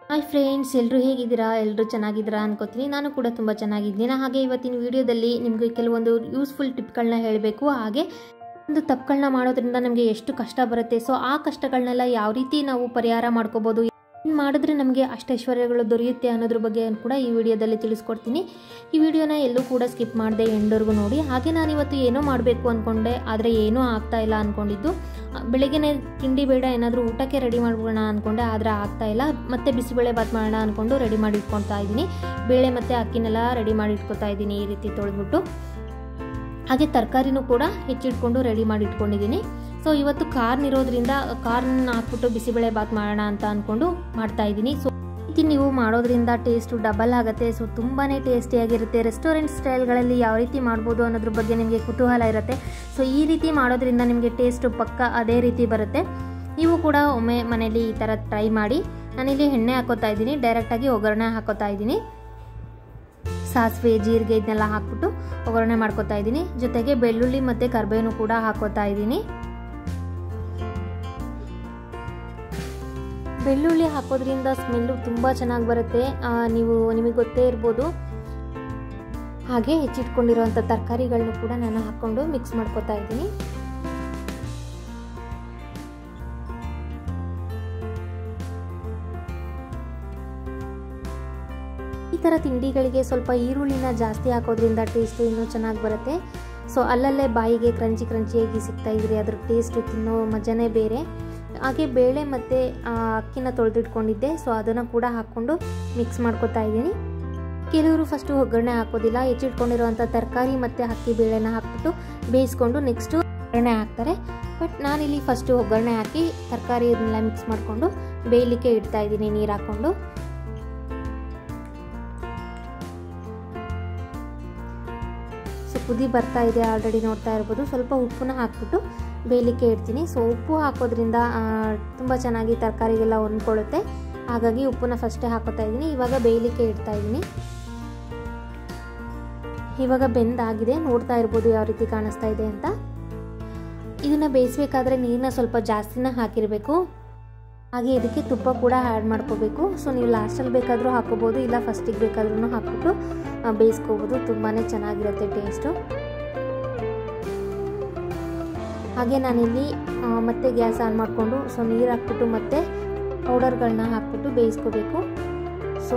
hi friends ಎಲ್ಲರೂ ಹೇಗಿದ್ದೀರಾ ಎಲ್ಲರೂ ಚೆನ್ನಾಗಿದ್ದೀರಾ ಅನ್ಕೋತೀನಿ ನಾನು ಕೂಡ ತುಂಬ ಚೆನ್ನಾಗಿದ್ದೀನಿ ಹಾಗೆ ಇವತ್ತಿನ ವಿಡಿಯೋದಲ್ಲಿ ನಿಮಗೆ ಕೆಲವೊಂದು ಯೂಸ್ಫುಲ್ ಟಿಪ್ಗಳನ್ನ ಹೇಳಬೇಕು ಹಾಗೆ ಒಂದು ತಪ್ಪುಗಳನ್ನ ಮಾಡೋದ್ರಿಂದ ನಮಗೆ ಎಷ್ಟು ಕಷ್ಟ ಬರುತ್ತೆ ಸೊ ಆ ಕಷ್ಟಗಳನ್ನೆಲ್ಲ ಯಾವ ರೀತಿ ನಾವು ಪರಿಹಾರ ಮಾಡ್ಕೋಬೋದು ಏನು ಮಾಡಿದ್ರೆ ನಮಗೆ ಅಷ್ಟೈಶ್ವರ್ಯಗಳು ದೊರೆಯುತ್ತೆ ಅನ್ನೋದ್ರ ಬಗ್ಗೆ ಕೂಡ ಈ ವಿಡಿಯೋದಲ್ಲಿ ತಿಳಿಸ್ಕೊಡ್ತೀನಿ ಈ ವಿಡಿಯೋನ ಎಲ್ಲೂ ಕೂಡ ಸ್ಕಿಪ್ ಮಾಡಿದೆ ಎಂಡವರೆಗೂ ನೋಡಿ ಹಾಗೆ ನಾನು ಇವತ್ತು ಏನೋ ಮಾಡಬೇಕು ಅಂದ್ಕೊಂಡೆ ಆದರೆ ಏನೂ ಆಗ್ತಾ ಇಲ್ಲ ಅಂದ್ಕೊಂಡಿದ್ದು ಬೆಳಗ್ಗೆನೇ ತಿಂಡಿ ಬೇಡ ಏನಾದರೂ ಊಟಕ್ಕೆ ರೆಡಿ ಮಾಡ್ಬೋಣ ಅಂದ್ಕೊಂಡೆ ಆದರೆ ಆಗ್ತಾ ಇಲ್ಲ ಮತ್ತೆ ಬಿಸಿಬೇಳೆ ಬಾತ್ ಮಾಡೋಣ ಅಂದ್ಕೊಂಡು ರೆಡಿ ಮಾಡಿ ಇಟ್ಕೊತಾ ಇದ್ದೀನಿ ಬೇಳೆ ಮತ್ತು ಅಕ್ಕಿನೆಲ್ಲ ರೆಡಿ ಮಾಡಿ ಇಟ್ಕೊತಾ ಇದ್ದೀನಿ ಈ ರೀತಿ ತೊಳೆದ್ಬಿಟ್ಟು ಹಾಗೆ ತರಕಾರಿನೂ ಕೂಡ ಹೆಚ್ಚಿಟ್ಕೊಂಡು ರೆಡಿ ಮಾಡಿ ಇಟ್ಕೊಂಡಿದ್ದೀನಿ ಸೊ ಇವತ್ತು ಕಾರ್ನ್ ಇರೋದ್ರಿಂದ ಕಾರ್ನ್ ಹಾಕ್ಬಿಟ್ಟು ಬಿಸಿಬೇಳೆ ಬಾತ್ ಮಾಡೋಣ ಅಂತ ಅಂದ್ಕೊಂಡು ಮಾಡ್ತಾ ಇದ್ದೀನಿ ಸೊ ರೀತಿ ನೀವು ಮಾಡೋದ್ರಿಂದ ಟೇಸ್ಟು ಡಬಲ್ ಆಗುತ್ತೆ ಸೊ ತುಂಬಾ ಟೇಸ್ಟಿಯಾಗಿರುತ್ತೆ ರೆಸ್ಟೋರೆಂಟ್ ಸ್ಟೈಲ್ಗಳಲ್ಲಿ ಯಾವ ರೀತಿ ಮಾಡ್ಬೋದು ಅನ್ನೋದ್ರ ಬಗ್ಗೆ ನಿಮಗೆ ಕುತೂಹಲ ಇರುತ್ತೆ ಸೊ ಈ ರೀತಿ ಮಾಡೋದ್ರಿಂದ ನಿಮಗೆ ಟೇಸ್ಟು ಪಕ್ಕ ಅದೇ ರೀತಿ ಬರುತ್ತೆ ನೀವು ಕೂಡ ಒಮ್ಮೆ ಮನೇಲಿ ಈ ಥರ ಟ್ರೈ ಮಾಡಿ ನಾನಿಲ್ಲಿ ಎಣ್ಣೆ ಹಾಕೋತಾ ಇದ್ದೀನಿ ಡೈರೆಕ್ಟಾಗಿ ಒಗ್ಗರಣೆ ಹಾಕೋತಾ ಇದ್ದೀನಿ ಸಾಸಿವೆ ಜೀರಿಗೆ ಇದನ್ನೆಲ್ಲ ಹಾಕ್ಬಿಟ್ಟು ಒಗ್ಗರಣೆ ಮಾಡ್ಕೋತಾ ಇದ್ದೀನಿ ಜೊತೆಗೆ ಬೆಳ್ಳುಳ್ಳಿ ಮತ್ತು ಕರ್ಬೇವು ಕೂಡ ಹಾಕೋತಾ ಇದ್ದೀನಿ ಬೆಳ್ಳುಳ್ಳಿ ಹಾಕೋದ್ರಿಂದ ಸ್ಮೆಲ್ಲು ತುಂಬ ಚೆನ್ನಾಗಿ ಬರುತ್ತೆ ನೀವು ನಿಮಗೆ ಗೊತ್ತೇ ಇರ್ಬೋದು ಹಾಗೆ ಹೆಚ್ಚಿಟ್ಕೊಂಡಿರೋಂಥ ತರಕಾರಿಗಳನ್ನೂ ಕೂಡ ನಾನು ಹಾಕ್ಕೊಂಡು ಮಿಕ್ಸ್ ಮಾಡ್ಕೋತಾ ಇದ್ದೀನಿ ಈ ಥರ ತಿಂಡಿಗಳಿಗೆ ಸ್ವಲ್ಪ ಈರುಳ್ಳಿನ ಜಾಸ್ತಿ ಹಾಕೋದ್ರಿಂದ ಟೇಸ್ಟು ಇನ್ನೂ ಚೆನ್ನಾಗಿ ಬರುತ್ತೆ ಸೊ ಅಲ್ಲಲ್ಲೇ ಬಾಯಿಗೆ ಕ್ರಂಚಿ ಕ್ರಂಚಿಯಾಗಿ ಸಿಗ್ತಾ ಇದ್ರಿ ಅದ್ರ ಟೇಸ್ಟು ತಿನ್ನೋ ಮಜನೇ ಬೇರೆ ಹಾಗೆ ಬೇಳೆ ಮತ್ತು ಅಕ್ಕಿನ ತೊಳೆದಿಟ್ಕೊಂಡಿದ್ದೆ ಸೊ ಅದನ್ನು ಕೂಡ ಹಾಕ್ಕೊಂಡು ಮಿಕ್ಸ್ ಮಾಡ್ಕೊತಾ ಇದ್ದೀನಿ ಕೆಲವರು ಫಸ್ಟು ಒಗ್ಗರಣೆ ಹಾಕೋದಿಲ್ಲ ಹೆಚ್ಚಿಟ್ಕೊಂಡಿರುವಂಥ ತರಕಾರಿ ಮತ್ತು ಅಕ್ಕಿ ಬೇಳೆನ ಹಾಕ್ಬಿಟ್ಟು ಬೇಯಿಸ್ಕೊಂಡು ನೆಕ್ಸ್ಟು ಒಗ್ಗರಣೆ ಹಾಕ್ತಾರೆ ಬಟ್ ನಾನಿಲ್ಲಿ ಫಸ್ಟು ಒಗ್ಗರಣೆ ಹಾಕಿ ತರಕಾರಿ ಇದನ್ನೆಲ್ಲ ಮಿಕ್ಸ್ ಮಾಡಿಕೊಂಡು ಬೇಯಲಿಕ್ಕೆ ಇಡ್ತಾ ಇದ್ದೀನಿ ನೀರು ಹಾಕ್ಕೊಂಡು ಸೊ ಕುದಿ ಬರ್ತಾ ಇದೆ ಆಲ್ರೆಡಿ ನೋಡ್ತಾ ಇರ್ಬೋದು ಸ್ವಲ್ಪ ಉಪ್ಪನ್ನ ಹಾಕ್ಬಿಟ್ಟು ಬೇಯಲಿಕ್ಕೆ ಇಡ್ತೀನಿ ಸೊ ಉಪ್ಪು ಹಾಕೋದ್ರಿಂದ ತುಂಬ ಚೆನ್ನಾಗಿ ತರಕಾರಿಗೆಲ್ಲ ಹೊಂದ್ಕೊಳ್ಳುತ್ತೆ ಹಾಗಾಗಿ ಉಪ್ಪನ್ನ ಫಸ್ಟೇ ಹಾಕೋತಾ ಇದ್ದೀನಿ ಇವಾಗ ಬೇಯಲಿಕ್ಕೆ ಇಡ್ತಾ ಇದ್ದೀನಿ ಇವಾಗ ಬೆಂದಾಗಿದೆ ನೋಡ್ತಾ ಇರ್ಬೋದು ಯಾವ ರೀತಿ ಕಾಣಿಸ್ತಾ ಇದೆ ಅಂತ ಇದನ್ನು ಬೇಯಿಸ್ಬೇಕಾದ್ರೆ ನೀರನ್ನ ಸ್ವಲ್ಪ ಜಾಸ್ತಿನ ಹಾಕಿರಬೇಕು ಹಾಗೆ ಇದಕ್ಕೆ ತುಪ್ಪ ಕೂಡ ಆ್ಯಡ್ ಮಾಡ್ಕೋಬೇಕು ಸೊ ನೀವು ಲಾಸ್ಟಲ್ಲಿ ಬೇಕಾದರೂ ಹಾಕೋಬೋದು ಇಲ್ಲ ಫಸ್ಟಿಗೆ ಬೇಕಾದ್ರೂ ಹಾಕ್ಬಿಟ್ಟು ಬೇಯಿಸ್ಕೋಬೋದು ತುಂಬಾ ಚೆನ್ನಾಗಿರುತ್ತೆ ಟೇಸ್ಟು ಹಾಗೆ ನಾನಿಲ್ಲಿ ಮತ್ತೆ ಗ್ಯಾಸ್ ಆನ್ ಮಾಡಿಕೊಂಡು ಸೊ ನೀರು ಹಾಕ್ಬಿಟ್ಟು ಮತ್ತೆ ಪೌಡರ್ಗಳನ್ನ ಹಾಕ್ಬಿಟ್ಟು ಬೇಯಿಸ್ಕೋಬೇಕು ಸೊ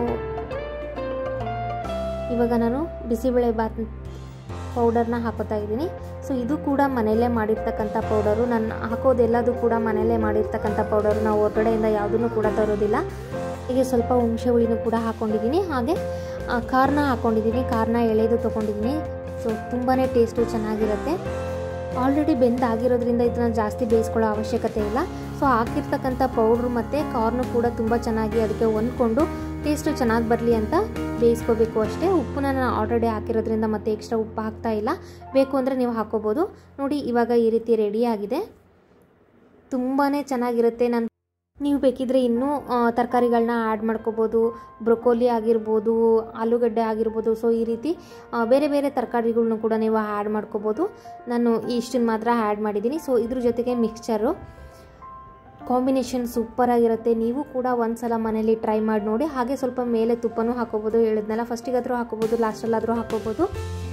ಇವಾಗ ನಾನು ಬಿಸಿಬೇಳೆ ಬಾತ್ ಪೌಡರ್ನ ಹಾಕೋತಾ ಇದ್ದೀನಿ ಸೊ ಇದು ಕೂಡ ಮನೆಯಲ್ಲೇ ಮಾಡಿರ್ತಕ್ಕಂಥ ಪೌಡರು ನಾನು ಹಾಕೋದೆಲ್ಲದೂ ಕೂಡ ಮನೆಯಲ್ಲೇ ಮಾಡಿರ್ತಕ್ಕಂಥ ಪೌಡರು ನಾವು ಹೊರಗಡೆಯಿಂದ ಯಾವುದನ್ನು ಕೂಡ ತರೋದಿಲ್ಲ ಹೀಗೆ ಸ್ವಲ್ಪ ಹುಣಸೆ ಹುಳಿನೂ ಕೂಡ ಹಾಕ್ಕೊಂಡಿದ್ದೀನಿ ಹಾಗೆ ಕಾರ್ನ ಹಾಕ್ಕೊಂಡಿದ್ದೀನಿ ಕಾರ್ನ ಎಳೆದು ತೊಗೊಂಡಿದ್ದೀನಿ ಸೊ ತುಂಬಾ ಟೇಸ್ಟು ಚೆನ್ನಾಗಿರುತ್ತೆ ಆಲ್ರೆಡಿ ಬೆಂದಾಗಿರೋದ್ರಿಂದ ಇದನ್ನು ಜಾಸ್ತಿ ಬೇಯಿಸ್ಕೊಳ್ಳೋ ಅವಶ್ಯಕತೆ ಇಲ್ಲ ಸೊ ಹಾಕಿರ್ತಕ್ಕಂಥ ಪೌಡ್ರು ಮತ್ತು ಕಾರ್ನು ಕೂಡ ತುಂಬ ಚೆನ್ನಾಗಿ ಅದಕ್ಕೆ ಹೊಂದ್ಕೊಂಡು ಟೇಸ್ಟು ಚೆನ್ನಾಗಿ ಬರಲಿ ಅಂತ ಬೇಯಿಸ್ಕೋಬೇಕು ಅಷ್ಟೇ ಉಪ್ಪನ್ನ ನಾನು ಆಲ್ರೆಡಿ ಹಾಕಿರೋದ್ರಿಂದ ಮತ್ತೆ ಎಕ್ಸ್ಟ್ರಾ ಉಪ್ಪು ಹಾಕ್ತಾ ಇಲ್ಲ ಬೇಕು ಅಂದರೆ ನೀವು ಹಾಕೋಬೋದು ನೋಡಿ ಇವಾಗ ಈ ರೀತಿ ರೆಡಿಯಾಗಿದೆ ತುಂಬಾ ಚೆನ್ನಾಗಿರುತ್ತೆ ನಾನು ನೀವು ಬೇಕಿದ್ರೆ ಇನ್ನೂ ತರಕಾರಿಗಳನ್ನ ಆ್ಯಡ್ ಮಾಡ್ಕೋಬೋದು ಬ್ರೊಕೋಲಿ ಆಗಿರ್ಬೋದು ಆಲೂಗಡ್ಡೆ ಆಗಿರ್ಬೋದು ಸೊ ಈ ರೀತಿ ಬೇರೆ ಬೇರೆ ತರಕಾರಿಗಳ್ನು ಕೂಡ ನೀವು ಆ್ಯಡ್ ಮಾಡ್ಕೋಬೋದು ನಾನು ಇಷ್ಟನ್ನು ಮಾತ್ರ ಆ್ಯಡ್ ಮಾಡಿದ್ದೀನಿ ಸೊ ಇದ್ರ ಜೊತೆಗೆ ಮಿಕ್ಸ್ಚರು ಕಾಂಬಿನೇಷನ್ ಸೂಪರಾಗಿರುತ್ತೆ ನೀವು ಕೂಡ ಒಂದು ಸಲ ಮನೇಲಿ ಟ್ರೈ ಮಾಡಿ ನೋಡಿ ಹಾಗೆ ಸ್ವಲ್ಪ ಮೇಲೆ ತುಪ್ಪನೂ ಹಾಕೋಬೋದು ಹೇಳಿದ್ನಲ್ಲ ಫಸ್ಟಿಗಾದರೂ ಹಾಕೋಬೋದು ಲಾಸ್ಟಲ್ಲಾದರೂ ಹಾಕೋಬೋದು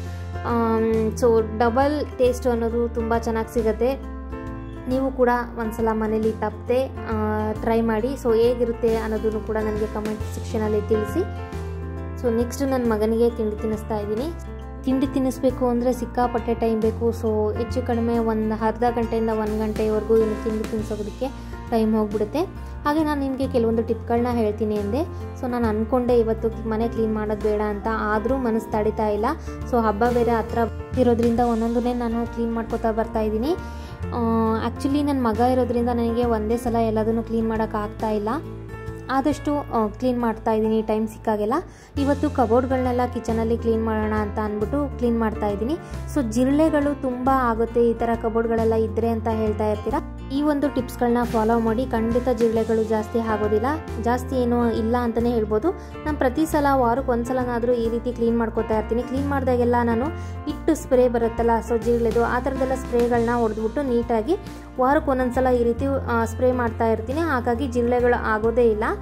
ಸೊ ಡಬಲ್ ಟೇಸ್ಟ್ ಅನ್ನೋದು ತುಂಬ ಚೆನ್ನಾಗಿ ಸಿಗುತ್ತೆ ನೀವು ಕೂಡ ಒಂದ್ಸಲ ಮನೇಲಿ ತಪ್ಪದೆ ಟ್ರೈ ಮಾಡಿ ಸೊ ಹೇಗಿರುತ್ತೆ ಅನ್ನೋದನ್ನು ಕೂಡ ನನಗೆ ಕಮೆಂಟ್ ಸೆಕ್ಷನಲ್ಲಿ ತಿಳಿಸಿ ಸೊ ನೆಕ್ಸ್ಟ್ ನನ್ನ ಮಗನಿಗೆ ತಿಂಡಿ ತಿನ್ನಿಸ್ತಾ ಇದ್ದೀನಿ ತಿಂಡಿ ತಿನ್ನಿಸ್ಬೇಕು ಅಂದರೆ ಸಿಕ್ಕಾಪಟ್ಟೆ ಟೈಮ್ ಬೇಕು ಸೊ ಹೆಚ್ಚು ಕಡಿಮೆ ಒಂದು ಅರ್ಧ ಗಂಟೆಯಿಂದ ಒಂದು ಗಂಟೆವರೆಗೂ ಇನ್ನು ತಿಂಡಿ ತಿನ್ನಿಸೋದಕ್ಕೆ ಟೈಮ್ ಹೋಗ್ಬಿಡುತ್ತೆ ಹಾಗೆ ನಾನು ನಿಮಗೆ ಕೆಲವೊಂದು ಟಿಪ್ಗಳನ್ನ ಹೇಳ್ತೀನಿ ಅಂದೆ ಸೊ ನಾನು ಅಂದ್ಕೊಂಡೆ ಇವತ್ತು ಮನೆ ಕ್ಲೀನ್ ಮಾಡೋದು ಬೇಡ ಅಂತ ಆದರೂ ಮನಸ್ಸು ತಡಿತಾ ಇಲ್ಲ ಸೊ ಹಬ್ಬ ಬೇರೆ ಹತ್ರ ಇರೋದ್ರಿಂದ ಒಂದೊಂದನ್ನೇ ನಾನು ಕ್ಲೀನ್ ಮಾಡ್ಕೋತಾ ಬರ್ತಾ ಇದ್ದೀನಿ ಆ್ಯಕ್ಚುಲಿ ನನ್ನ ಮಗ ಇರೋದ್ರಿಂದ ನನಗೆ ಒಂದೇ ಸಲ ಎಲ್ಲದನ್ನು ಕ್ಲೀನ್ ಮಾಡೋಕ್ಕಾಗ್ತಾ ಇಲ್ಲ ಆದಷ್ಟು ಕ್ಲೀನ್ ಮಾಡ್ತಾ ಇದ್ದೀನಿ ಟೈಮ್ ಸಿಕ್ಕಾಗೆಲ್ಲ ಇವತ್ತು ಕಬೋರ್ಡ್ಗಳನ್ನೆಲ್ಲ ಕಿಚನಲ್ಲಿ ಕ್ಲೀನ್ ಮಾಡೋಣ ಅಂತ ಅಂದ್ಬಿಟ್ಟು ಕ್ಲೀನ್ ಮಾಡ್ತಾ ಇದ್ದೀನಿ ಸೊ ಜಿರಳೆಗಳು ತುಂಬ ಆಗುತ್ತೆ ಈ ಥರ ಕಬೋರ್ಡ್ಗಳೆಲ್ಲ ಇದ್ದರೆ ಅಂತ ಹೇಳ್ತಾ ಇರ್ತೀರಾ ಈ ಒಂದು ಟಿಪ್ಸ್ಗಳನ್ನ ಫಾಲೋ ಮಾಡಿ ಖಂಡಿತ ಜಿರಳೆಗಳು ಜಾಸ್ತಿ ಆಗೋದಿಲ್ಲ ಜಾಸ್ತಿ ಏನೂ ಇಲ್ಲ ಅಂತಲೇ ಹೇಳ್ಬೋದು ನಾನು ಪ್ರತಿ ಸಲ ವಾರಕ್ಕೆ ಒಂದು ಸಲನಾದರೂ ಈ ರೀತಿ ಕ್ಲೀನ್ ಮಾಡ್ಕೋತಾ ಇರ್ತೀನಿ ಕ್ಲೀನ್ ಮಾಡಿದಾಗೆಲ್ಲ ನಾನು ಹಿಟ್ಟು ಸ್ಪ್ರೇ ಬರುತ್ತಲ್ಲ ಸೊ ಜಿರಳೆದು ಆ ಥರದ್ದೆಲ್ಲ ಸ್ಪ್ರೇಗಳನ್ನ ಹೊಡೆದ್ಬಿಟ್ಟು ನೀಟಾಗಿ ವಾರಕ್ಕೆ ಒಂದೊಂದು ಸಲ ಈ ರೀತಿ ಸ್ಪ್ರೇ ಮಾಡ್ತಾ ಇರ್ತೀನಿ ಹಾಗಾಗಿ ಜಿರಳೆಗಳು ಆಗೋದೇ ಇಲ್ಲ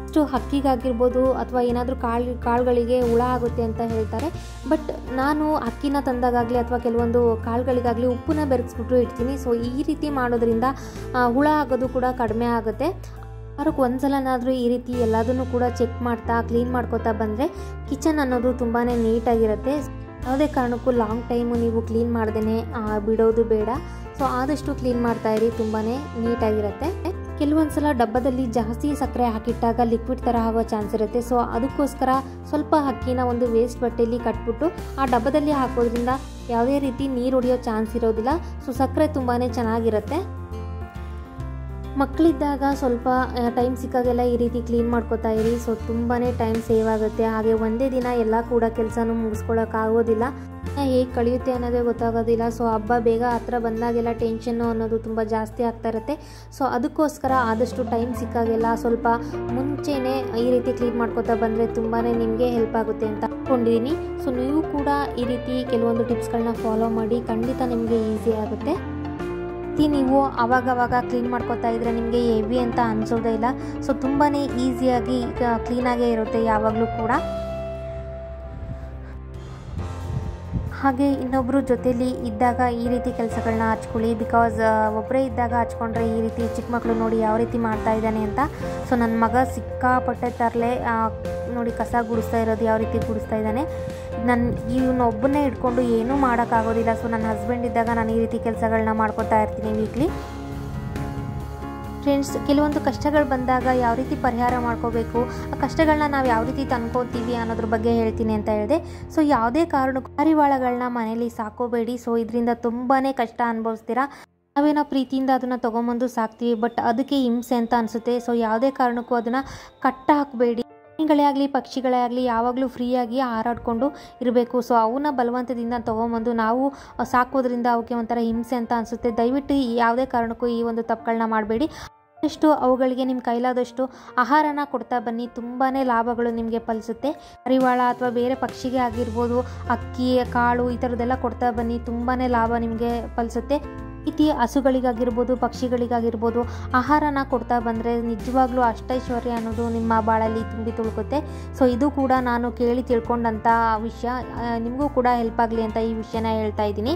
ಅಷ್ಟು ಹಕ್ಕಿಗಾಗಿರ್ಬೋದು ಅಥವಾ ಏನಾದರೂ ಕಾಳು ಕಾಳುಗಳಿಗೆ ಹುಳ ಆಗುತ್ತೆ ಅಂತ ಹೇಳ್ತಾರೆ ಬಟ್ ನಾನು ಅಕ್ಕಿನ ತಂದಾಗಲಿ ಅಥವಾ ಕೆಲವೊಂದು ಕಾಳುಗಳಿಗಾಗಲಿ ಉಪ್ಪನ್ನ ಬೆರೆಸ್ಬಿಟ್ಟು ಇಡ್ತೀನಿ ಸೊ ಈ ರೀತಿ ಮಾಡೋದ್ರಿಂದ ಆ, ಹುಳ ಆಗೋದು ಕೂಡ ಕಡಿಮೆ ಆಗುತ್ತೆ ವಾರಕ್ಕೆ ಒಂದ್ಸಲನಾದರೂ ಈ ರೀತಿ ಎಲ್ಲದನ್ನು ಕೂಡ ಚೆಕ್ ಮಾಡ್ತಾ ಕ್ಲೀನ್ ಮಾಡ್ಕೋತಾ ಬಂದರೆ ಕಿಚನ್ ಅನ್ನೋದು ತುಂಬಾ ನೀಟಾಗಿರುತ್ತೆ ಯಾವುದೇ ಕಾರಣಕ್ಕೂ ಲಾಂಗ್ ಟೈಮು ನೀವು ಕ್ಲೀನ್ ಮಾಡ್ದೇ ಬಿಡೋದು ಬೇಡ ಸೊ ಆದಷ್ಟು ಕ್ಲೀನ್ ಮಾಡ್ತಾ ಇರಿ ತುಂಬಾ ನೀಟಾಗಿರುತ್ತೆ ಕೆಲವೊಂದು ಸಲ ಡಬ್ಬದಲ್ಲಿ ಜಾಸ್ತಿ ಸಕ್ಕರೆ ಹಾಕಿಟ್ಟಾಗ ಲಿಕ್ವಿಡ್ ಥರ ಆಗೋ ಚಾನ್ಸ್ ಇರುತ್ತೆ ಸೊ ಅದಕ್ಕೋಸ್ಕರ ಸ್ವಲ್ಪ ಅಕ್ಕಿನ ಒಂದು ವೇಸ್ಟ್ ಬಟ್ಟೆಯಲ್ಲಿ ಕಟ್ಬಿಟ್ಟು ಆ ಡಬ್ಬದಲ್ಲಿ ಹಾಕೋದ್ರಿಂದ ಯಾವುದೇ ರೀತಿ ನೀರು ಹೊಡೆಯೋ ಚಾನ್ಸ್ ಇರೋದಿಲ್ಲ ಸೊ ಸಕ್ಕರೆ ತುಂಬಾ ಚೆನ್ನಾಗಿರುತ್ತೆ ಮಕ್ಕಳಿದ್ದಾಗ ಸ್ವಲ್ಪ ಟೈಮ್ ಸಿಕ್ಕಾಗೆಲ್ಲ ಈ ರೀತಿ ಕ್ಲೀನ್ ಮಾಡ್ಕೋತಾ ಇರಿ ಸೊ ತುಂಬಾ ಟೈಮ್ ಸೇವ್ ಆಗುತ್ತೆ ಹಾಗೆ ಒಂದೇ ದಿನ ಎಲ್ಲ ಕೂಡ ಕೆಲಸನೂ ಮುಗಿಸ್ಕೊಳ್ಳೋಕ್ಕಾಗೋದಿಲ್ಲ ಹೇಗೆ ಕಳೆಯುತ್ತೆ ಅನ್ನೋದೇ ಗೊತ್ತಾಗೋದಿಲ್ಲ ಸೊ ಹಬ್ಬ ಬೇಗ ಹತ್ರ ಬಂದಾಗೆಲ್ಲ ಟೆನ್ಷನ್ನು ಅನ್ನೋದು ತುಂಬ ಜಾಸ್ತಿ ಆಗ್ತಾ ಇರುತ್ತೆ ಸೊ ಅದಕ್ಕೋಸ್ಕರ ಆದಷ್ಟು ಟೈಮ್ ಸಿಕ್ಕಾಗೆಲ್ಲ ಸ್ವಲ್ಪ ಮುಂಚೆನೇ ಈ ರೀತಿ ಕ್ಲೀನ್ ಮಾಡ್ಕೋತಾ ಬಂದರೆ ತುಂಬಾ ನಿಮಗೆ ಹೆಲ್ಪ್ ಆಗುತ್ತೆ ಅಂತ ಅಂದ್ಕೊಂಡಿದ್ದೀನಿ ಸೊ ನೀವು ಕೂಡ ಈ ರೀತಿ ಕೆಲವೊಂದು ಟಿಪ್ಸ್ಗಳನ್ನ ಫಾಲೋ ಮಾಡಿ ಖಂಡಿತ ನಿಮಗೆ ಈಸಿ ಆಗುತ್ತೆ ರೀತಿ ನೀವು ಅವಾಗವಾಗ ಕ್ಲೀನ್ ಮಾಡ್ಕೊತಾ ಇದ್ರೆ ನಿಮಗೆ ಹೆವಿ ಅಂತ ಅನಿಸೋದೇ ಇಲ್ಲ ಸೊ ತುಂಬಾ ಈಸಿಯಾಗಿ ಕ್ಲೀನಾಗೇ ಇರುತ್ತೆ ಯಾವಾಗಲೂ ಕೂಡ ಹಾಗೆ ಇನ್ನೊಬ್ಬರು ಜೊತೇಲಿ ಇದ್ದಾಗ ಈ ರೀತಿ ಕೆಲಸಗಳನ್ನ ಹಚ್ಕೊಳ್ಳಿ ಬಿಕಾಸ್ ಒಬ್ಬರೇ ಇದ್ದಾಗ ಹಚ್ಕೊಂಡ್ರೆ ಈ ರೀತಿ ಚಿಕ್ಕ ಮಕ್ಕಳು ನೋಡಿ ಯಾವ ರೀತಿ ಮಾಡ್ತಾ ಇದ್ದಾನೆ ಅಂತ ಸೊ ನನ್ನ ಮಗ ಸಿಕ್ಕಾಪಟ್ಟೆ ತರಲೆ ನೋಡಿ ಕಸ ಗುಡಿಸ್ತಾ ಇರೋದು ಯಾವ ರೀತಿ ಗುಡಿಸ್ತಾ ಇದ್ದಾನೆ ನನ್ನ ಇವನೊಬ್ಬನೇ ಇಟ್ಕೊಂಡು ಏನೂ ಮಾಡೋಕ್ಕಾಗೋದಿಲ್ಲ ಸೊ ನನ್ನ ಹಸ್ಬೆಂಡ್ ಇದ್ದಾಗ ನಾನು ಈ ರೀತಿ ಕೆಲಸಗಳನ್ನ ಮಾಡ್ಕೊತಾ ಇರ್ತೀನಿ ವೀಕ್ಲಿ ಫ್ರೆಂಡ್ಸ್ ಕೆಲವೊಂದು ಕಷ್ಟಗಳು ಬಂದಾಗ ಯಾವ ರೀತಿ ಪರಿಹಾರ ಮಾಡ್ಕೋಬೇಕು ಆ ಕಷ್ಟಗಳನ್ನ ನಾವು ಯಾವ ರೀತಿ ತಂದ್ಕೋತೀವಿ ಅನ್ನೋದ್ರ ಬಗ್ಗೆ ಹೇಳ್ತೀನಿ ಅಂತ ಹೇಳಿದೆ ಸೊ ಯಾವುದೇ ಕಾರಣಕ್ಕೂ ಪಾರಿವಾಳಗಳನ್ನ ಮನೇಲಿ ಸಾಕೋಬೇಡಿ ಸೊ ಇದರಿಂದ ತುಂಬಾ ಕಷ್ಟ ಅನುಭವಿಸ್ತೀರಾ ನಾವೇನೋ ಪ್ರೀತಿಯಿಂದ ಅದನ್ನು ತೊಗೊಂಬಂದು ಸಾಕ್ತೀವಿ ಬಟ್ ಅದಕ್ಕೆ ಹಿಂಸೆ ಅಂತ ಅನಿಸುತ್ತೆ ಸೊ ಯಾವುದೇ ಕಾರಣಕ್ಕೂ ಅದನ್ನು ಕಟ್ಟ ಹಾಕಬೇಡಿ ಪ್ರಾಣಿಗಳೇ ಆಗಲಿ ಪಕ್ಷಿಗಳೇ ಆಗಲಿ ಯಾವಾಗಲೂ ಫ್ರೀಯಾಗಿ ಹಾರಾಡ್ಕೊಂಡು ಇರಬೇಕು ಸೊ ಅವನ್ನ ಬಲವಂತದಿಂದ ತೊಗೊಂಬಂದು ನಾವು ಸಾಕೋದ್ರಿಂದ ಅವಕ್ಕೆ ಒಂಥರ ಹಿಂಸೆ ಅಂತ ಅನಿಸುತ್ತೆ ದಯವಿಟ್ಟು ಯಾವುದೇ ಕಾರಣಕ್ಕೂ ಈ ಒಂದು ತಪ್ಪುಗಳನ್ನ ಮಾಡಬೇಡಿ ಆದಷ್ಟು ಅವುಗಳಿಗೆ ನಿಮ್ಮ ಕೈಲಾದಷ್ಟು ಆಹಾರನ ಕೊಡ್ತಾ ಬನ್ನಿ ತುಂಬಾ ಲಾಭಗಳು ನಿಮಗೆ ಫಲಿಸುತ್ತೆ ಪರಿವಾಳ ಅಥವಾ ಬೇರೆ ಪಕ್ಷಿಗೆ ಆಗಿರ್ಬೋದು ಅಕ್ಕಿ ಕಾಳು ಈ ಥರದ್ದೆಲ್ಲ ಕೊಡ್ತಾ ಬನ್ನಿ ತುಂಬಾ ಲಾಭ ನಿಮಗೆ ಫಲಿಸುತ್ತೆ ರೀತಿ ಹಸುಗಳಿಗಾಗಿರ್ಬೋದು ಪಕ್ಷಿಗಳಿಗಾಗಿರ್ಬೋದು ಆಹಾರನ ಕೊಡ್ತಾ ಬಂದರೆ ನಿಜವಾಗ್ಲೂ ಅಷ್ಟೈಶ್ವರ್ಯ ಅನ್ನೋದು ನಿಮ್ಮ ಬಾಳಲ್ಲಿ ತುಂಬಿ ತುಳುಕುತ್ತೆ ಸೊ ಇದು ಕೂಡ ನಾನು ಕೇಳಿ ತಿಳ್ಕೊಂಡಂಥ ವಿಷಯ ನಿಮಗೂ ಕೂಡ ಹೆಲ್ಪ್ ಆಗಲಿ ಅಂತ ಈ ವಿಷಯನ ಹೇಳ್ತಾ ಇದ್ದೀನಿ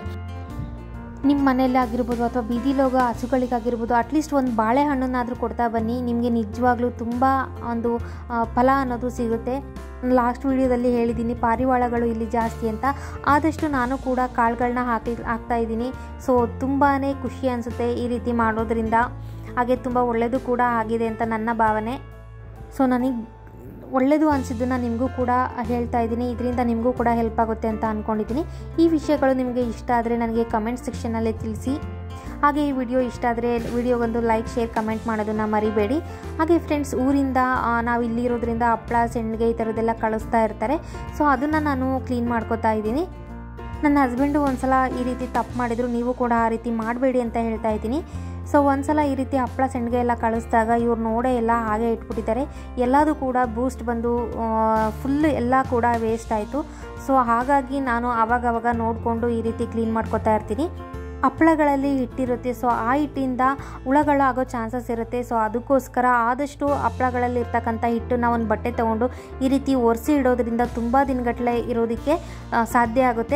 ನಿಮ್ಮ ಮನೆಯಲ್ಲೇ ಆಗಿರ್ಬೋದು ಅಥವಾ ಬೀದಿಲೋಗ ಹಸುಗಳಿಗಾಗಿರ್ಬೋದು ಅಟ್ಲೀಸ್ಟ್ ಒಂದು ಬಾಳೆಹಣ್ಣನ್ನಾದರೂ ಕೊಡ್ತಾ ಬನ್ನಿ ನಿಮಗೆ ನಿಜವಾಗ್ಲೂ ತುಂಬ ಒಂದು ಫಲ ಅನ್ನೋದು ಸಿಗುತ್ತೆ ಲಾಸ್ಟ್ ವಿಡಿಯೋದಲ್ಲಿ ಹೇಳಿದ್ದೀನಿ ಪಾರಿವಾಳಗಳು ಇಲ್ಲಿ ಜಾಸ್ತಿ ಅಂತ ಆದಷ್ಟು ನಾನು ಕೂಡ ಕಾಳುಗಳನ್ನ ಹಾಕಿ ಹಾಕ್ತಾ ಇದ್ದೀನಿ ಸೊ ತುಂಬಾ ಖುಷಿ ಅನಿಸುತ್ತೆ ಈ ರೀತಿ ಮಾಡೋದ್ರಿಂದ ಹಾಗೆ ತುಂಬ ಒಳ್ಳೆಯದು ಕೂಡ ಆಗಿದೆ ಅಂತ ನನ್ನ ಭಾವನೆ ಸೊ ನನಗೆ ಒಳ್ಳೆಯದು ಅನಿಸಿದ್ದನ್ನು ನಿಮಗೂ ಕೂಡ ಹೇಳ್ತಾ ಇದ್ದೀನಿ ಇದರಿಂದ ನಿಮಗೂ ಕೂಡ ಹೆಲ್ಪ್ ಆಗುತ್ತೆ ಅಂತ ಅಂದ್ಕೊಂಡಿದ್ದೀನಿ ಈ ವಿಷಯಗಳು ನಿಮಗೆ ಇಷ್ಟ ಆದರೆ ನನಗೆ ಕಮೆಂಟ್ ಸೆಕ್ಷನಲ್ಲಿ ತಿಳಿಸಿ ಹಾಗೆ ಈ ವಿಡಿಯೋ ಇಷ್ಟ ಆದರೆ ವಿಡಿಯೋಗೊಂದು ಲೈಕ್ ಶೇರ್ ಕಮೆಂಟ್ ಮಾಡೋದನ್ನು ಮರಿಬೇಡಿ ಹಾಗೆ ಫ್ರೆಂಡ್ಸ್ ಊರಿಂದ ನಾವು ಇಲ್ಲಿರೋದ್ರಿಂದ ಹಪ್ಪಳ ಸೆಣ್ಣಿಗೆ ಈ ಥರದ್ದೆಲ್ಲ ಕಳಿಸ್ತಾ ಇರ್ತಾರೆ ಸೊ ಅದನ್ನು ನಾನು ಕ್ಲೀನ್ ಮಾಡ್ಕೋತಾ ಇದ್ದೀನಿ ನನ್ನ ಹಸ್ಬೆಂಡು ಒಂದು ಸಲ ಈ ರೀತಿ ತಪ್ಪು ಮಾಡಿದರು ನೀವು ಕೂಡ ಆ ರೀತಿ ಮಾಡಬೇಡಿ ಅಂತ ಹೇಳ್ತಾ ಇದ್ದೀನಿ ಸೊ ಒಂದು ಸಲ ಈ ರೀತಿ ಹಪ್ಪಳ ಸೆಣ್ಗೆ ಎಲ್ಲ ಕಳಿಸಿದಾಗ ಇವ್ರು ನೋಡೇ ಎಲ್ಲ ಹಾಗೆ ಇಟ್ಬಿಟ್ಟಿದ್ದಾರೆ ಎಲ್ಲದೂ ಕೂಡ ಬೂಸ್ಟ್ ಬಂದು ಫುಲ್ ಎಲ್ಲ ಕೂಡ ವೇಸ್ಟ್ ಆಯಿತು ಸೊ ಹಾಗಾಗಿ ನಾನು ಆವಾಗವಾಗ ನೋಡಿಕೊಂಡು ಈ ರೀತಿ ಕ್ಲೀನ್ ಮಾಡ್ಕೊತಾ ಇರ್ತೀನಿ ಹಪ್ಪಳಗಳಲ್ಲಿ ಹಿಟ್ಟಿರುತ್ತೆ ಸೊ ಆ ಹಿಟ್ಟಿಂದ ಹುಳಗಳಾಗೋ ಚಾನ್ಸಸ್ ಇರುತ್ತೆ ಸೊ ಅದಕ್ಕೋಸ್ಕರ ಆದಷ್ಟು ಹಪ್ಪಳಗಳಲ್ಲಿ ಇರ್ತಕ್ಕಂಥ ಹಿಟ್ಟನ್ನ ಒಂದು ಬಟ್ಟೆ ತೊಗೊಂಡು ಈ ರೀತಿ ಒರೆಸಿ ಇಡೋದ್ರಿಂದ ತುಂಬ ದಿನಗಟ್ಟಲೆ ಇರೋದಕ್ಕೆ ಸಾಧ್ಯ ಆಗುತ್ತೆ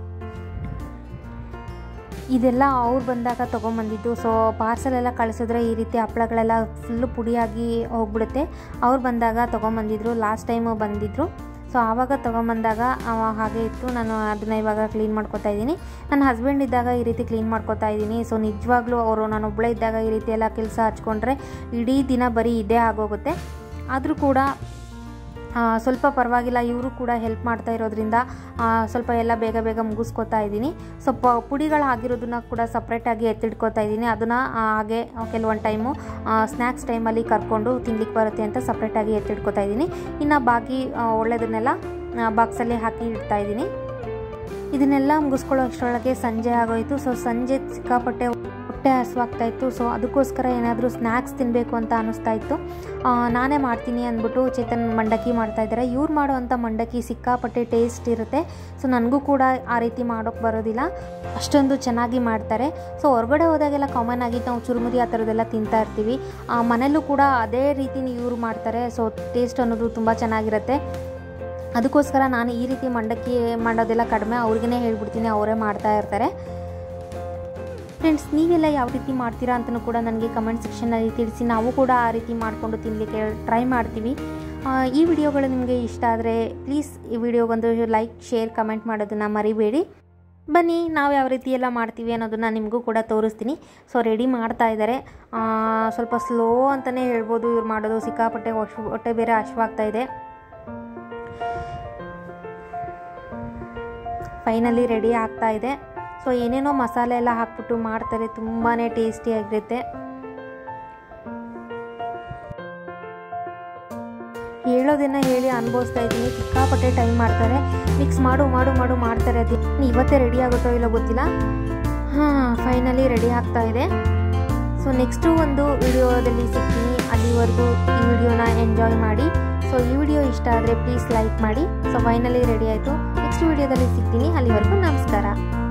ಇದೆಲ್ಲ ಅವ್ರು ಬಂದಾಗ ತೊಗೊಂಬಂದಿದ್ದು ಸೊ ಪಾರ್ಸಲ್ ಎಲ್ಲ ಕಳಿಸಿದ್ರೆ ಈ ರೀತಿ ಹಪ್ಪಳಗಳೆಲ್ಲ ಫುಲ್ಲು ಪುಡಿಯಾಗಿ ಹೋಗ್ಬಿಡುತ್ತೆ ಅವ್ರು ಬಂದಾಗ ತೊಗೊಂಬಂದಿದ್ರು ಲಾಸ್ಟ್ ಟೈಮು ಬಂದಿದ್ದರು ಸೊ ಆವಾಗ ತೊಗೊಂಬಂದಾಗ ಹಾಗೆ ಇತ್ತು ನಾನು ಅದನ್ನು ಇವಾಗ ಕ್ಲೀನ್ ಮಾಡ್ಕೊತಾ ಇದ್ದೀನಿ ನನ್ನ ಹಸ್ಬೆಂಡ್ ಇದ್ದಾಗ ಈ ರೀತಿ ಕ್ಲೀನ್ ಮಾಡ್ಕೊತಾ ಇದ್ದೀನಿ ಸೊ ನಿಜವಾಗ್ಲೂ ಅವರು ನಾನು ಒಬ್ಬಳೇ ಇದ್ದಾಗ ಈ ರೀತಿ ಎಲ್ಲ ಕೆಲಸ ಹಚ್ಕೊಂಡ್ರೆ ಇಡೀ ದಿನ ಬರೀ ಇದೇ ಆಗೋಗುತ್ತೆ ಆದರೂ ಕೂಡ ಸ್ವಲ್ಪ ಪರವಾಗಿಲ್ಲ ಇವರು ಕೂಡ ಹೆಲ್ಪ್ ಮಾಡ್ತಾ ಇರೋದ್ರಿಂದ ಸ್ವಲ್ಪ ಎಲ್ಲ ಬೇಗ ಬೇಗ ಮುಗಿಸ್ಕೊತಾ ಇದ್ದೀನಿ ಸ್ವಲ್ಪ ಪುಡಿಗಳು ಆಗಿರೋದನ್ನ ಕೂಡ ಸಪ್ರೇಟಾಗಿ ಎತ್ತಿಡ್ಕೋತಾ ಇದ್ದೀನಿ ಅದನ್ನು ಹಾಗೆ ಕೆಲವೊಂದು ಟೈಮು ಸ್ನ್ಯಾಕ್ಸ್ ಟೈಮಲ್ಲಿ ಕರ್ಕೊಂಡು ತಿನ್ಲಿಕ್ಕೆ ಬರುತ್ತೆ ಅಂತ ಸಪ್ರೇಟಾಗಿ ಎತ್ತಿಡ್ಕೋತಾ ಇದ್ದೀನಿ ಇನ್ನು ಬಾಕಿ ಒಳ್ಳೆಯದನ್ನೆಲ್ಲ ಬಾಕ್ಸಲ್ಲಿ ಹಾಕಿ ಇಡ್ತಾ ಇದ್ದೀನಿ ಇದನ್ನೆಲ್ಲ ಮುಗಿಸ್ಕೊಳ್ಳೋ ಅಷ್ಟರೊಳಗೆ ಸಂಜೆ ಆಗೋಯಿತು ಸೊ ಸಂಜೆ ಸಿಕ್ಕಾಪಟ್ಟೆ ಹೊಟ್ಟೆ ಹಸುವಾಗ್ತಾ ಇತ್ತು ಸೊ ಅದಕ್ಕೋಸ್ಕರ ಏನಾದರೂ ಸ್ನ್ಯಾಕ್ಸ್ ತಿನ್ನಬೇಕು ಅಂತ ಅನ್ನಿಸ್ತಾ ಇತ್ತು ಆ, ನಾನೇ ಮಾಡ್ತೀನಿ ಅಂದ್ಬಿಟ್ಟು ಚೇತನ್ ಮಂಡಕ್ಕಿ ಮಾಡ್ತಾ ಇದ್ದಾರೆ ಇವ್ರು ಮಾಡೋವಂಥ ಮಂಡಕ್ಕಿ ಸಿಕ್ಕಾಪಟ್ಟೆ ಟೇಸ್ಟ್ ಇರುತ್ತೆ ಸೊ ನನಗೂ ಕೂಡ ಆ ರೀತಿ ಮಾಡೋಕ್ಕೆ ಬರೋದಿಲ್ಲ ಅಷ್ಟೊಂದು ಚೆನ್ನಾಗಿ ಮಾಡ್ತಾರೆ ಸೊ ಹೊರಗಡೆ ಹೋದಾಗೆಲ್ಲ ಕಾಮನ್ ಆಗಿ ನಾವು ಚುರುಮುರಿ ಆ ಥರದ್ದೆಲ್ಲ ತಿಂತಾ ಇರ್ತೀವಿ ಆ, ಮನೆಯಲ್ಲೂ ಕೂಡ ಅದೇ ರೀತಿನ ಇವ್ರು ಮಾಡ್ತಾರೆ ಸೊ ಟೇಸ್ಟ್ ಅನ್ನೋದು ತುಂಬ ಚೆನ್ನಾಗಿರುತ್ತೆ ಅದಕ್ಕೋಸ್ಕರ ನಾನು ಈ ರೀತಿ ಮಂಡಕ್ಕಿ ಮಾಡೋದೆಲ್ಲ ಕಡಿಮೆ ಅವ್ರಿಗೇ ಹೇಳ್ಬಿಡ್ತೀನಿ ಅವರೇ ಮಾಡ್ತಾ ಇರ್ತಾರೆ ಫ್ರೆಂಡ್ಸ್ ನೀವೆಲ್ಲ ಯಾವ ರೀತಿ ಮಾಡ್ತೀರಾ ಅಂತಲೂ ಕೂಡ ನನಗೆ ಕಮೆಂಟ್ ಸೆಕ್ಷನಲ್ಲಿ ತಿಳಿಸಿ ನಾವು ಕೂಡ ಆ ರೀತಿ ಮಾಡಿಕೊಂಡು ತಿನ್ನಲಿಕ್ಕೆ ಟ್ರೈ ಮಾಡ್ತೀವಿ ಆ, ಈ ವಿಡಿಯೋಗಳು ನಿಮಗೆ ಇಷ್ಟ ಆದರೆ ಪ್ಲೀಸ್ ಈ ವಿಡಿಯೋಗೊಂದು ಲೈಕ್ ಶೇರ್ ಕಮೆಂಟ್ ಮಾಡೋದನ್ನು ಮರಿಬೇಡಿ ಬನ್ನಿ ನಾವು ಯಾವ ರೀತಿ ಎಲ್ಲ ಮಾಡ್ತೀವಿ ಅನ್ನೋದನ್ನು ನಿಮಗೂ ಕೂಡ ತೋರಿಸ್ತೀನಿ ಸೊ ರೆಡಿ ಮಾಡ್ತಾ ಇದ್ದಾರೆ ಆ, ಸ್ವಲ್ಪ ಸ್ಲೋ ಅಂತಲೇ ಹೇಳ್ಬೋದು ಇವ್ರು ಮಾಡೋದು ಸಿಕ್ಕಾಪಟ್ಟೆ ಹೊಶ್- ಹೊಟ್ಟೆ ಬೇರೆ ಹಶ್ವಾಗ್ತಾ ಇದೆ ಫೈನಲಿ ರೆಡಿ ಆಗ್ತಾ ಇದೆ ಸೊ ಏನೇನೋ ಮಸಾಲೆ ಎಲ್ಲ ಹಾಕ್ಬಿಟ್ಟು ಮಾಡ್ತಾರೆ ತುಂಬಾ ಟೇಸ್ಟಿಯಾಗಿರುತ್ತೆ ಹೇಳೋದನ್ನ ಹೇಳಿ ಅನುಭವಿಸ್ತಾ ಇದ್ದೀನಿ ಸಿಕ್ಕಾಪಟ್ಟೆ ಟೈಮ್ ಮಾಡ್ತಾರೆ ಮಿಕ್ಸ್ ಮಾಡು ಮಾಡು ಮಾಡು ಮಾಡ್ತಾರೆ ಅದು ಇವತ್ತೇ ರೆಡಿ ಆಗುತ್ತೋ ಇಲ್ಲೋ ಗೊತ್ತಿಲ್ಲ ಹಾಂ ಫೈನಲಿ ರೆಡಿ ಆಗ್ತಾ ಇದೆ ಸೊ ನೆಕ್ಸ್ಟು ಒಂದು ವಿಡಿಯೋದಲ್ಲಿ ಸಿಗ್ತೀನಿ ಅಲ್ಲಿವರೆಗೂ ಈ ವಿಡಿಯೋನ ಎಂಜಾಯ್ ಮಾಡಿ ಸೊ ಈ ವಿಡಿಯೋ ಇಷ್ಟ ಆದರೆ ಪ್ಲೀಸ್ ಲೈಕ್ ಮಾಡಿ ಸೊ ಫೈನಲಿ ರೆಡಿ ಆಯಿತು ನೆಕ್ಸ್ಟ್ ವಿಡಿಯೋದಲ್ಲಿ ಸಿಗ್ತೀನಿ ಅಲ್ಲಿವರೆಗೂ ನಮಸ್ಕಾರ